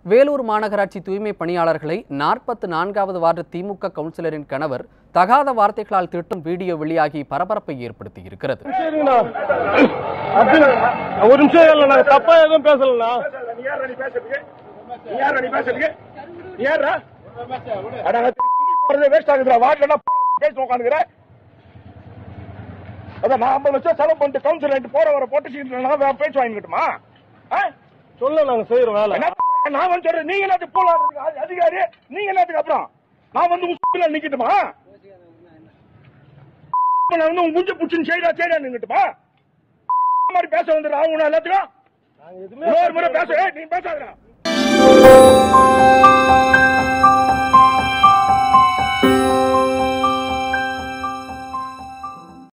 வேலூர் மாநகராட்சி தூய்மை பணியாளர்களை நாற்பத்து நான்காவது வார்டு திமுக கவுன்சிலரின் கணவர் தகாத வார்த்தைகளால் திட்டும் வீடியோ வெளியாகி பரபரப்பை ஏற்படுத்தியிருக்கிறது சரிங்கண்ணா அது ஒரு நிமிஷம் இல்லை நாங்க தப்பா எதுவும் பேசலண்ணா நீ யாரா நீ பேசுறதுக்கு நீ யாரா நீ பேசுறதுக்கு நீ யாரா அட துணி போடுறதே வேஸ்ட் ஆகுதுடா வாட்லனா பேசி உட்காந்துக்கிற அதான் நான் ஐம்பது லட்சம் செலவு பண்ணிட்டு கவுன்சிலர் போற வர போட்டு சீட்டு பேச்சு வாங்கிக்கிட்டுமா சொல்ல நாங்க செய்யறோம் வேலை என்ன நான் வந்து சொல்றேன் நீங்க எல்லாத்துக்கு போலாம் அதிகாரி நீங்க எல்லாத்துக்கு அப்புறம் நான் வந்து உங்க நிக்கட்டுமா நான் வந்து உங்க மூஞ்ச புடிச்சுன்னு செய்டா செய்டா நின்னுட்டுமா இந்த மாதிரி பேச வந்துடுறா அவங்க எல்லாத்துக்கும் நாங்க எதுவுமே இன்னொரு முறை பேச ஏய், நீ பேசாதடா